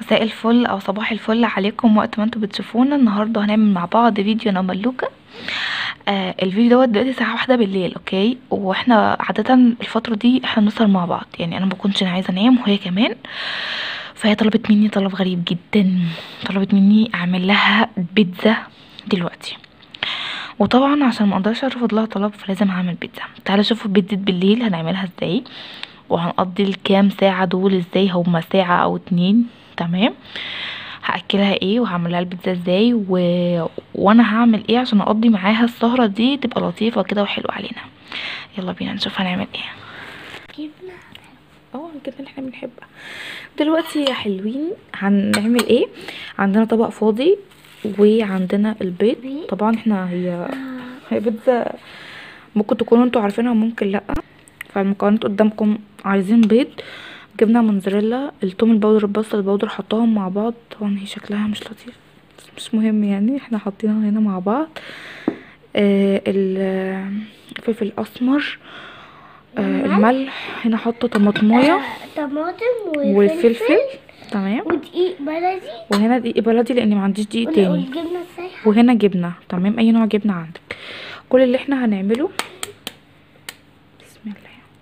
مساء الفل او صباح الفل عليكم وقت ما انتوا بتشوفونا النهارده هنعمل مع بعض فيديو انا ملوكه آه الفيديو دوت دلوقتي الساعه واحدة بالليل اوكي واحنا عاده الفتره دي احنا بنسهر مع بعض يعني انا ما كنتش عايزه انام وهي كمان فهي طلبت مني طلب غريب جدا طلبت مني اعمل لها بيتزا دلوقتي وطبعا عشان ما اقدرش ارفض لها طلب فلازم اعمل بيتزا تعالوا شوفوا بيتزا بالليل هنعملها ازاي وهنقضي الكام ساعة دول ازاي هما ساعة او اتنين تمام هاكلها ايه وهعملها البيتزا ازاي و... وانا هعمل ايه عشان اقضي معاها السهرة دي تبقى لطيفة كده وحلوة علينا يلا بينا نشوف هنعمل ايه جبنة اه الجبنة اللي احنا بنحبها دلوقتي يا حلوين هنعمل ايه عندنا طبق فاضي وعندنا البيض بيض. طبعا احنا هي آه، هي بيتزا ممكن تكونوا انتوا عارفينها وممكن لا فالمكونات قدامكم عايزين بيض جبنه موتزاريلا التوم البودر البصل البودر حطاهم مع بعض طبعا هي شكلها مش لطيف بس مش مهم يعني احنا حاطينها هنا مع بعض آه ال- الفلفل الاسمر آه الملح هنا حاطه طماطمايه آه، طماطم والفلفل تمام ودقيق بلدي وهنا دقيق بلدي لان ما عنديش دقيق وال- تاني والجبنة السايحة وهنا جبنه تمام اي نوع جبنه عندك كل اللي احنا هنعمله بسم الله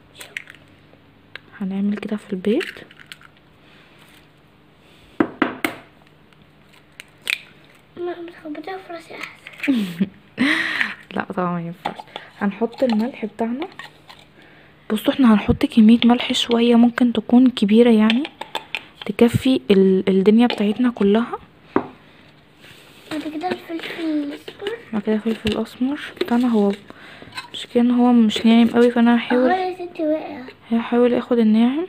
هنعمل كده في البيض ما متخبطة في راسي أحسن لا طبعا ما ينفعش هنحط الملح بتاعنا بصوا احنا هنحط كمية ملح شوية ممكن تكون كبيرة يعني تكفي ال- الدنيا بتاعتنا كلها بعد كده الفلفل الأسمر بعد كده فلفل اسمر بتاعنا هو مش كده ان هو مش ناعم قوي فانا اه هحاول يا ستي وقع هحاول اخد الناعم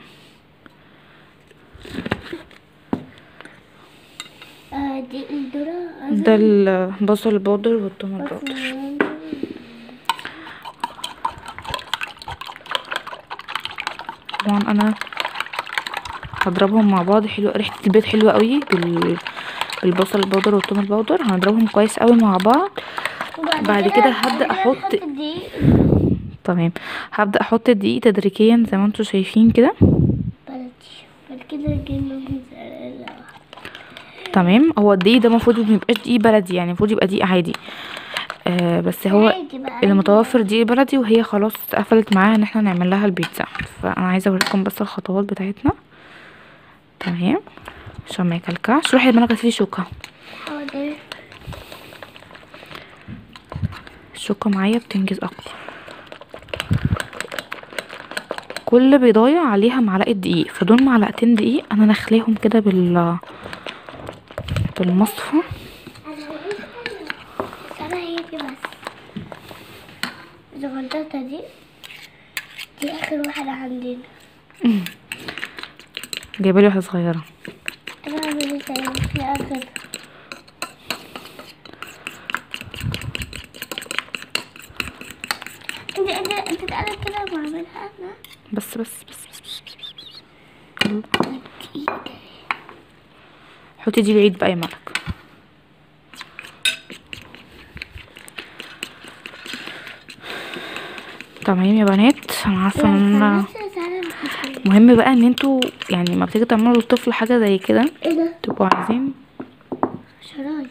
آه، دي الذرة ده البصل البودر والثوم البودر طبعا انا هضربهم مع بعض حلو ريحه البيض حلوه قوي بال بالبصل البودر والثوم البودر هنضربهم كويس قوي مع بعض بعد كده هبدأ بعد أحط- نحط الدقيق تمام هبدا احط الدقيق تدريجيا زي ما انتم شايفين كده بلدي بعد كده الجبنة موتزاريلا تمام هو الدقيق ده المفروض ما يبقاش دقيق بلدي يعني المفروض يبقى دقيق عادي آه بس هو عادي بقى. اللي متوفر دقيق بلدي وهي خلاص قفلت معاها ان احنا نعمل لها البيتزا فانا عايزه اوريكم بس الخطوات بتاعتنا تمام عشان ما يكلكعش روحي يا دماغك فيه شوكه حاضر الشوكه معايا بتنجز اكتر كل بيضايه عليها معلقه دقيق فدول معلقتين دقيق انا نخليهم كده بال بالمصفى بس انا هي دي بس الزغنططة دي دي اخر واحدة عندنا جايبه لي واحده صغيره انا عامل ايه تاني في اخر انت انت انت تعالى كده بعملها انا بس بس بس بس, بس, بس, بس. دقيقة. حطي دي بعيد بقى يا ملك تمام يا بنات انا عارفه ان انا خلاص تعالى نحط- مهم بقى ان انتوا يعني ما بتيجي تعملوا للطفل حاجه زي كده ايه ده تبقوا عايزين شرايط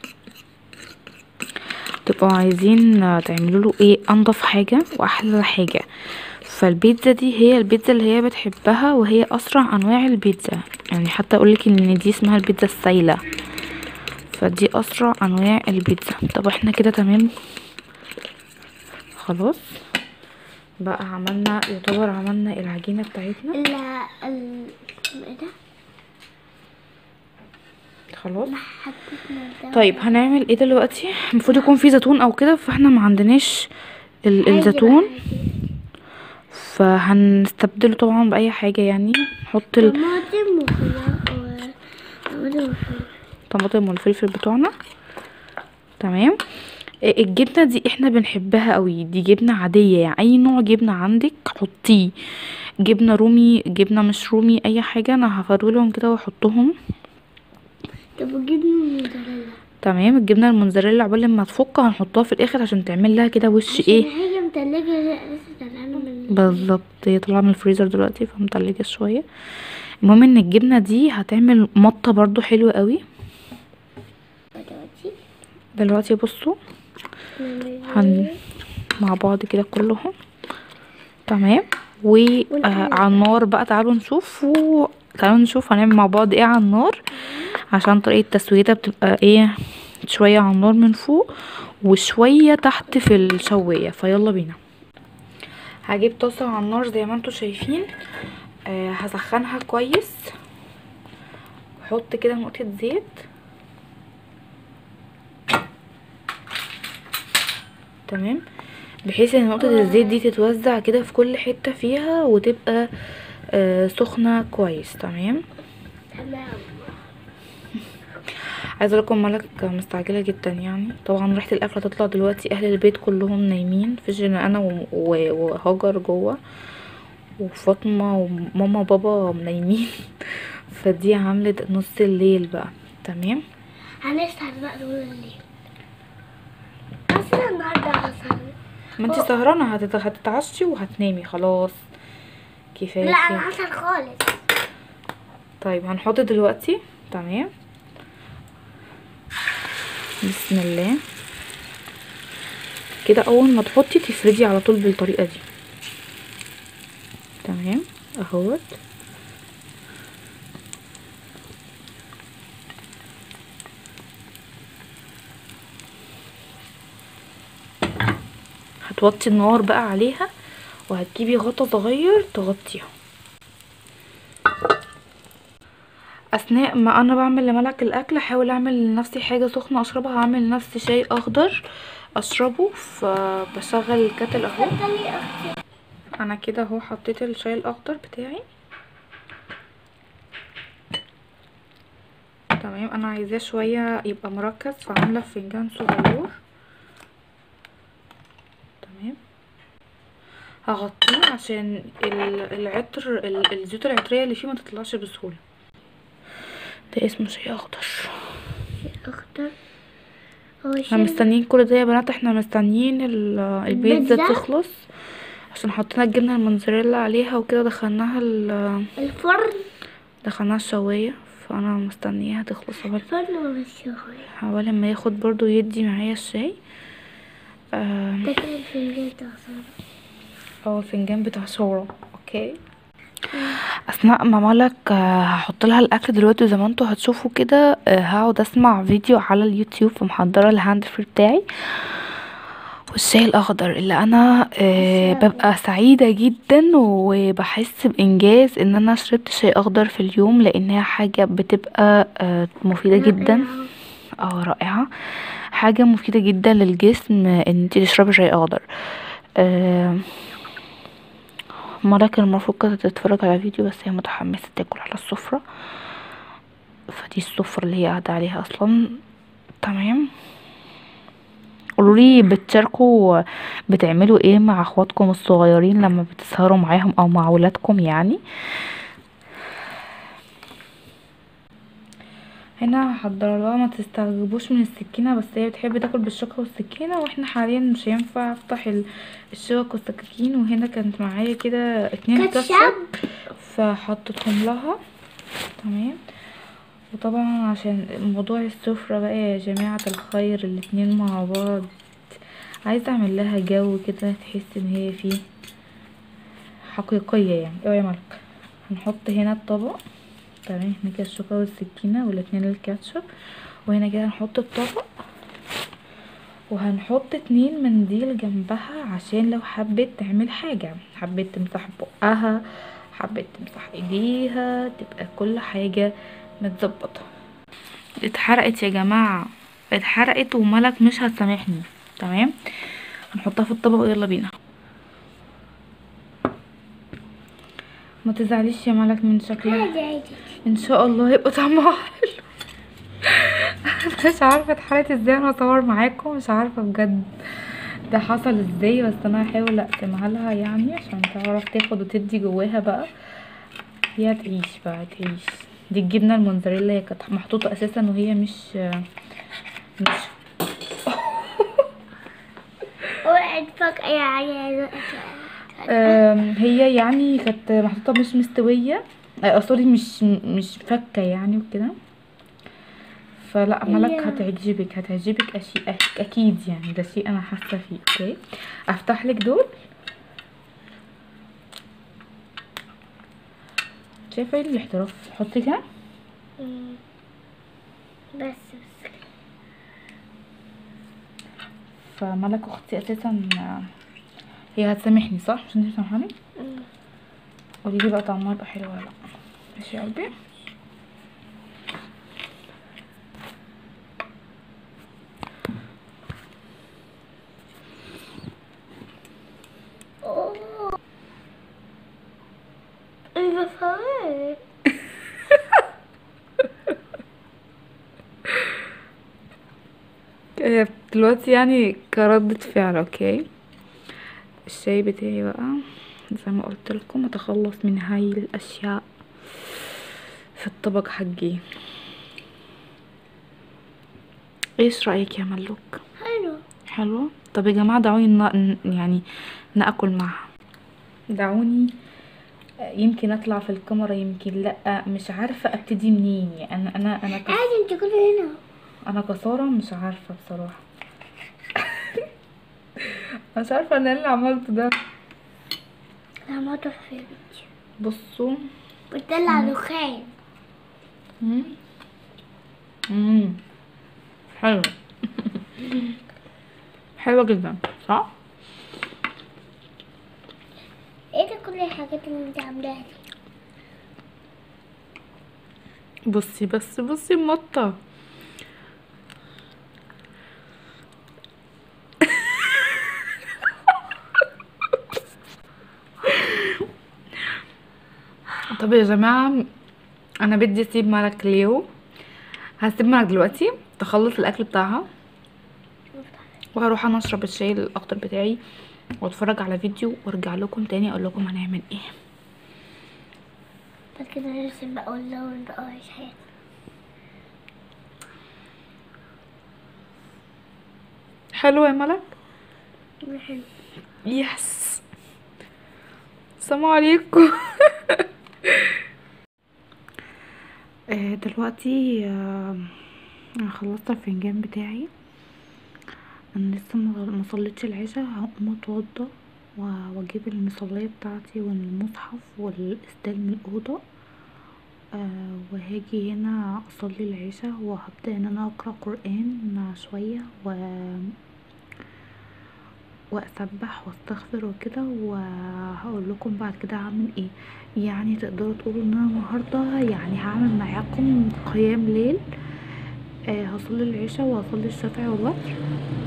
تبقوا عايزين تعملوا له ايه انضف حاجه واحلى حاجه فالبيتزا دي هي البيتزا اللي هي بتحبها وهي اسرع انواع البيتزا يعني حتى اقولك ان دي اسمها البيتزا السايله فدي اسرع انواع البيتزا طب احنا كده تمام خلاص بقى عملنا يعتبر عملنا العجينه بتاعتنا ال ال ايه ده خلاص حطيتنا ده طيب هنعمل ايه دلوقتي المفروض يكون في زيتون او كده فاحنا ما عندناش ال- عادي الزيتون بقى، عادي. فهنستبدله طبعا باي حاجه يعني نحط ال- طماطم وخيار و طماطم وخيار الطماطم والفلفل بتوعنا تمام إيه الجبنه دي احنا بنحبها قوي دي جبنه عاديه يعني اي نوع جبنه عندك حطيه جبنه رومي جبنه مش رومي اي حاجه انا هفرولهم كده واحطهم طب وجبنة موتزاريلا تمام الجبنه الموتزاريلا عقبال ما تفك هنحطها في الاخر عشان تعمل لها كده وش عشان ايه هي متلجة لسه طالعة من بالظبط هي طالعه من الفريزر دلوقتي فمتلجه شويه المهم ان الجبنه دي هتعمل مطه برضو حلوه قوي دلوقتي دلوقتي بصوا نعمل هن مع بعض كده كلهم تمام وعلى النار بقى تعالوا نشوف و... تعالوا نشوف هنعمل مع بعض ايه على النار عشان طريقة تسويتها بتبقى ايه شوية على النار من فوق وشوية تحت في الشواية فيلا بينا هجيب طاسة على النار زي ما انتوا شايفين آه هسخنها كويس احط كده نقطة زيت تمام بحيث ان نقطة الزيت دي تتوزع كده في كل حتة فيها وتبقى آه سخنة كويس تمام تمام عايزه اقول لكم ملك مستعجله جدا يعني طبعا ريحه الاكل هتطلع دلوقتي اهل البيت كلهم نايمين مفيش غير انا و- و- وهاجر جوه وفاطمه وماما وبابا نايمين فدي عملت نص الليل بقى تمام هنسهر بقى طول الليل اصلا النهارده هسهر ما انت سهرانه هتت- هتتعشي وهتنامي خلاص كفايه لا كده. انا هسهر خالص طيب هنحط دلوقتي تمام بسم الله كده اول ما تحطي تفردي على طول بالطريقه دي تمام اهوت هتوطي النار بقى عليها وهتجيبي غطا صغير تغطيها اثناء ما انا بعمل لملك الاكل احاول اعمل لنفسي حاجه سخنه اشربها هعمل لنفسي شاي اخضر اشربه فبشغل الكاتل اهو اتفضلي يا اختي انا كده اهو حطيت الشاي الاخضر بتاعي تمام انا عايزاه شويه يبقى مركز فعامله في فنجان صغير تمام هغطيه عشان ال- العطر ال- الزيوت العطريه اللي فيه ما تطلعش بسهوله ده اسمه شاي اخضر اختار هو احنا شيء مستنيين كل ده يا بنات احنا مستنيين ال- البيتزا البيتزا؟ تخلص عشان حطينا الجبنه الموتزاريلا عليها وكده دخلناها ال- الفرن دخلناها الشوايه فانا مستنياها تخلص عقبال الفرن ولا الشوايه عقبال ما ياخد برضو يدي معايا الشاي اه ده كده الفنجان بتاع سارة هو الفنجان بتاع سورة اوكي اثناء ما ملك آه، هحط لها الاكل دلوقتي زي ما انتوا هتشوفوا كده آه، هقعد اسمع فيديو على اليوتيوب فمحضره الهاند فري بتاعي والشاي الاخضر اللي انا آه، ببقى سعيده جدا وبحس بانجاز ان انا شربت شاي اخضر في اليوم لانها حاجه بتبقى آه، مفيده جدا اه رائعة حاجة مفيدة جدا للجسم ان انت تشربي شاي اخضر آه، ملك المفروض كانت تتفرج على فيديو بس هي متحمسة تاكل على السفرة فدي السفرة اللي هي قاعدة عليها اصلا تمام قولولي بتشاركوا بتعملوا ايه مع اخواتكم الصغيرين لما بتسهروا معاهم او مع ولادكم يعني هنا هحضر لها ما تستعجبوش من السكينه بس هي بتحب تاكل بالشوكه والسكينه واحنا حاليا مش هينفع افتح ال- الشوك والسكاكين وهنا كانت معايا كده اتنين كاتشب كاتشب فحطيتهم لها تمام وطبعا عشان موضوع السفرة بقى يا جماعة الخير الاتنين مع بعض عايزة اعمل لها جو كده تحس ان هي فيه حقيقية يعني ايه يا ملك هنحط هنا الطبق تمام هنا كده الشوكة والسكينة والاتنين الكاتشب وهنا كده هنحط الطبق وهنحط اتنين منديل جنبها عشان لو حبيت تعمل حاجة حبيت تمسح بقها حبيت تمسح ايديها تبقى كل حاجة متظبطة اتحرقت يا جماعة اتحرقت وملك مش هتسامحني تمام هنحطها في الطبق ويلا بينا ما تزعليش يا ملك من شكلها عادي عادي ان شاء الله يبقى طعمها حلو مش عارفه اتحرقت ازاي انا اصور معاكم مش عارفه بجد ده حصل ازاي بس انا هحاول اقسمها لها يعني عشان تعرف تاخد وتدي جواها بقى هي تعيش بقى تعيش دي الجبنه الموتزاريلا هي كانت محطوطه اساسا وهي مش مش وقعت فجأة يعني آم، هي يعني كانت محطوطة مش مستوية آه سوري مش مش فكة يعني وكده فلا ملك هي- هتعجبك هتعجبك أشي أك- اكيد يعني ده شيء انا حاسة فيه اوكي افتح لك دول شايفة ايه الاحتراف حطي كده مم. بس بس فملك اختي اساسا آه، هي هتسامحني صح مش انتي مسامحاني مم. قولي لي بقى طعمها يبقى حلو ولا لا ماشي يا قلبي أوه. ايه بفهم آه، دلوقتي يعني كردة فعل اوكي الشاي بتاعي بقى زي ما قلت لكم اتخلص من هاي الاشياء في الطبق حقي ايش رايك يا ملوك حلو حلوة طب يا جماعة دعوني ن... ن- يعني ناكل معها دعوني آه، يمكن اطلع في الكاميرا يمكن لا مش عارفة ابتدي منين يعني انا انا انا كس... عادي انت كله هنا انا كسارة مش عارفة بصراحة مش عارفة انا إيه اللي عملته ده لا ما تروح في بيتي بصوا بتدلع دخان مم. مم. حلو حلوة جدا صح ايه ده كل الحاجات اللي انت عاملاها دي بصي بس بصي مطة طب يا جماعة انا بدي اسيب مالك ليو هسيب مالك دلوقتي تخلص الاكل بتاعها وهروح انا اشرب الشاي الاخضر بتاعي واتفرج على فيديو وارجع لكم تاني اقول لكم هنعمل ايه بعد كده نرسم بقى ونلون بقى وعيش حياتنا حلو يا ملك حلو يس السلام عليكم آه، دلوقتي آه، انا خلصت الفنجان بتاعي انا لسه ما ما صليتش العشاء هقوم اتوضى و- واجيب المصلية بتاعتي والمصحف والاستال من الاوضه آه، وهاجي هنا اصلي العشاء وهبدا ان انا اقرا قران شويه و واسبح واستغفر وكده وهقول لكم بعد كده هعمل ايه يعني تقدروا تقولوا ان انا النهارده يعني هعمل معاكم قيام ليل آه هصلي العشاء وهصلي الشفع والوتر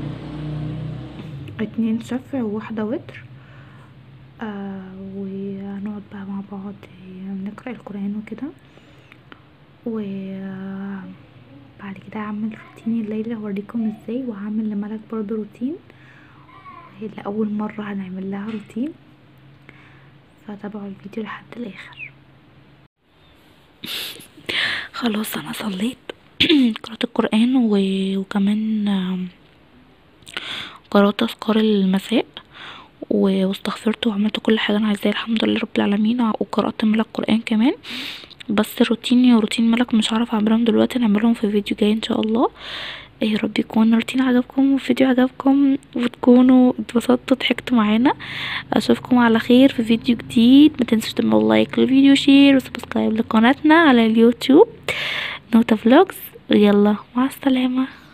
اتنين شفع وواحدة وتر آه وهنقعد بقى مع بعض نقرأ القرآن وكده و آه، بعد كده هعمل روتيني الليلة هوريكم ازاي وهعمل لملك برضه روتين وهي لأول مرة هنعمل لها روتين فتابعوا الفيديو لحد الآخر خلاص أنا صليت قرأت القرآن و- وكمان آم، قرأت أذكار المساء و- واستغفرت وعملت كل حاجة أنا عايزاها الحمد لله رب العالمين وقرأت ملك قرآن كمان بس روتيني وروتين ملك مش هعرف اعملهم دلوقتي نعملهم في فيديو جاي ان شاء الله يا رب يكون الروتين عجبكم والفيديو عجبكم وتكونوا اتبسطتوا ضحكتوا معانا اشوفكم على خير في فيديو جديد ما تنسوش تعملوا لايك للفيديو شير وسبسكرايب لقناتنا على اليوتيوب نوتا فلوجز يلا مع السلامه